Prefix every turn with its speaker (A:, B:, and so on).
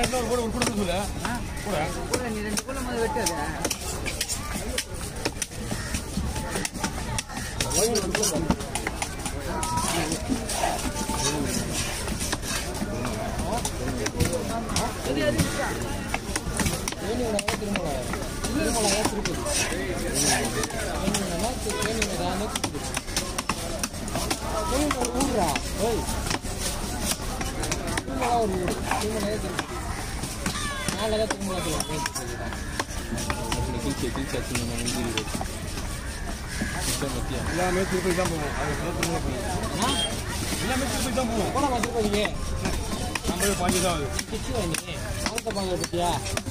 A: இன்னொரு கூட ஒரு கொடுத்து சொல்ல கூட
B: கூட நீ ரெண்டு கூட முதல்ல வெட்டாத
A: எல்லாமே திருப்பதி தான் போவோம் அது திருப்பதி தான் போவோம் எல்லாமே திருப்பதி தான் போவோம்
C: போன மாசம் போறீங்க
A: நம்ம பாஞ்சு தான் ஆகுது
C: கிச்சு வாங்கி பணத்தை பாங்க பத்தியா